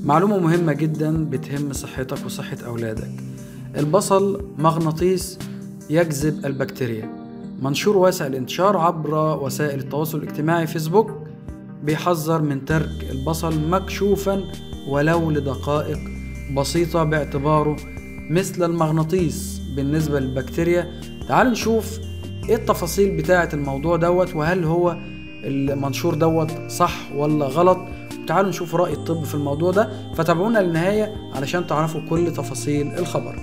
معلومة مهمة جدا بتهم صحتك وصحة أولادك البصل مغناطيس يجذب البكتيريا منشور واسع الانتشار عبر وسائل التواصل الاجتماعي فيسبوك بيحذر من ترك البصل مكشوفا ولو لدقائق بسيطة باعتباره مثل المغناطيس بالنسبة للبكتيريا تعالوا نشوف ايه التفاصيل بتاعة الموضوع دوت وهل هو المنشور دوت صح ولا غلط تعالوا نشوف رأي الطب في الموضوع ده فتابعونا للنهاية علشان تعرفوا كل تفاصيل الخبر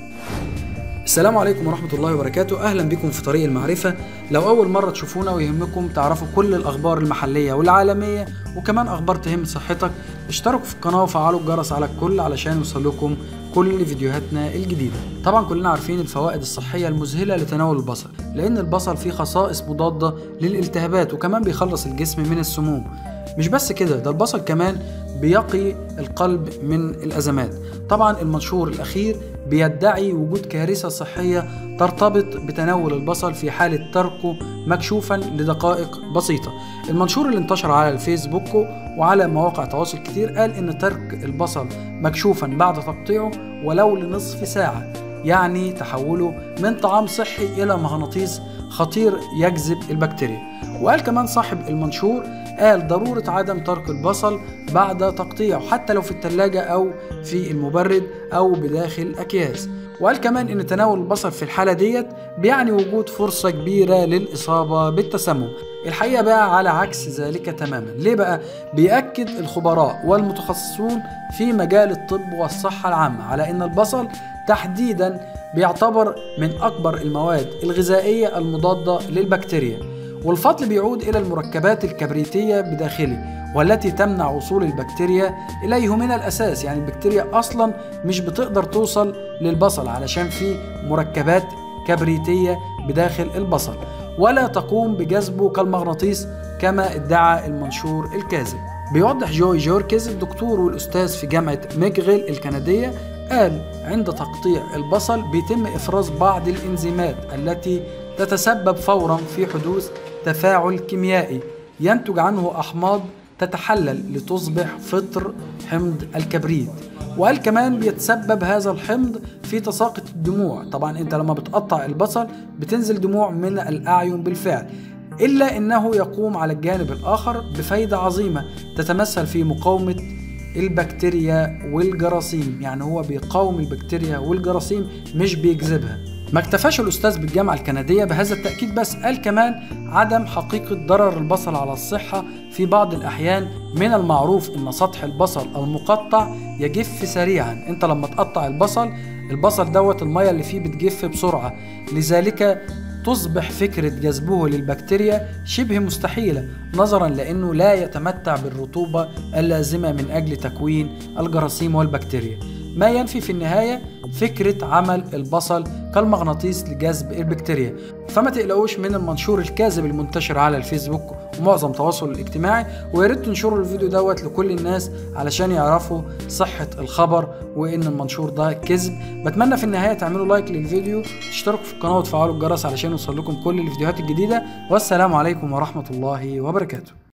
السلام عليكم ورحمة الله وبركاته أهلا بكم في طريق المعرفة لو أول مرة تشوفونا ويهمكم تعرفوا كل الأخبار المحلية والعالمية وكمان أخبار تهم صحتك اشتركوا في القناة وفعلوا الجرس على الكل علشان يوصلكم كل فيديوهاتنا الجديدة طبعا كلنا عارفين الفوائد الصحية المذهلة لتناول البصل لأن البصل فيه خصائص مضادة للالتهابات وكمان بيخلص الجسم من السموم مش بس كده ده البصل كمان بيقي القلب من الأزمات طبعا المنشور الأخير بيدعي وجود كارثة صحية ترتبط بتناول البصل في حالة تركه مكشوفا لدقائق بسيطة المنشور اللي انتشر على الفيسبوك وعلى مواقع تواصل كتير قال ان ترك البصل مكشوفا بعد تقطيعه ولو لنصف ساعة يعني تحوله من طعام صحي إلى مغناطيس خطير يجذب البكتيريا وقال كمان صاحب المنشور قال ضرورة عدم ترك البصل بعد تقطيعه حتى لو في الثلاجة أو في المبرد أو بداخل أكياس وقال كمان ان تناول البصل في الحالة ديت بيعني وجود فرصة كبيرة للإصابة بالتسمم الحقيقة بقى على عكس ذلك تماما ليه بقى؟ بيأكد الخبراء والمتخصصون في مجال الطب والصحة العامة على ان البصل تحديدا بيعتبر من أكبر المواد الغذائية المضادة للبكتيريا والفضل بيعود إلى المركبات الكبريتية بداخله والتي تمنع وصول البكتيريا إليه من الأساس يعني البكتيريا أصلا مش بتقدر توصل للبصل علشان في مركبات كبريتية بداخل البصل ولا تقوم بجذبه كالمغناطيس كما ادعى المنشور الكاذب بيوضح جوي جوركيز الدكتور والأستاذ في جامعة ميكغيل الكندية قال عند تقطيع البصل بيتم إفراز بعض الإنزيمات التي تتسبب فورا في حدوث تفاعل كيميائي ينتج عنه أحماض تتحلل لتصبح فطر حمض الكبريت وقال كمان بيتسبب هذا الحمض في تساقط الدموع طبعا انت لما بتقطع البصل بتنزل دموع من الاعين بالفعل الا انه يقوم على الجانب الاخر بفايده عظيمه تتمثل في مقاومه البكتيريا والجراثيم يعني هو بيقاوم البكتيريا والجراثيم مش بيجذبها ما اكتفاش الأستاذ بالجامعة الكندية بهذا التأكيد بس قال كمان عدم حقيقة ضرر البصل على الصحة في بعض الأحيان من المعروف أن سطح البصل المقطع يجف سريعا أنت لما تقطع البصل البصل دوت المية اللي فيه بتجف بسرعة لذلك تصبح فكرة جذبه للبكتيريا شبه مستحيلة نظرا لأنه لا يتمتع بالرطوبة اللازمة من أجل تكوين الجراثيم والبكتيريا ما ينفي في النهاية فكرة عمل البصل كالمغناطيس لجذب البكتيريا فما تقلقوش من المنشور الكاذب المنتشر على الفيسبوك ومعظم التواصل الاجتماعي ويا ريت تنشروا الفيديو دوت لكل الناس علشان يعرفوا صحة الخبر وان المنشور ده كذب بتمنى في النهاية تعملوا لايك للفيديو تشتركوا في القناة وتفعلوا الجرس علشان يوصل لكم كل الفيديوهات الجديدة والسلام عليكم ورحمة الله وبركاته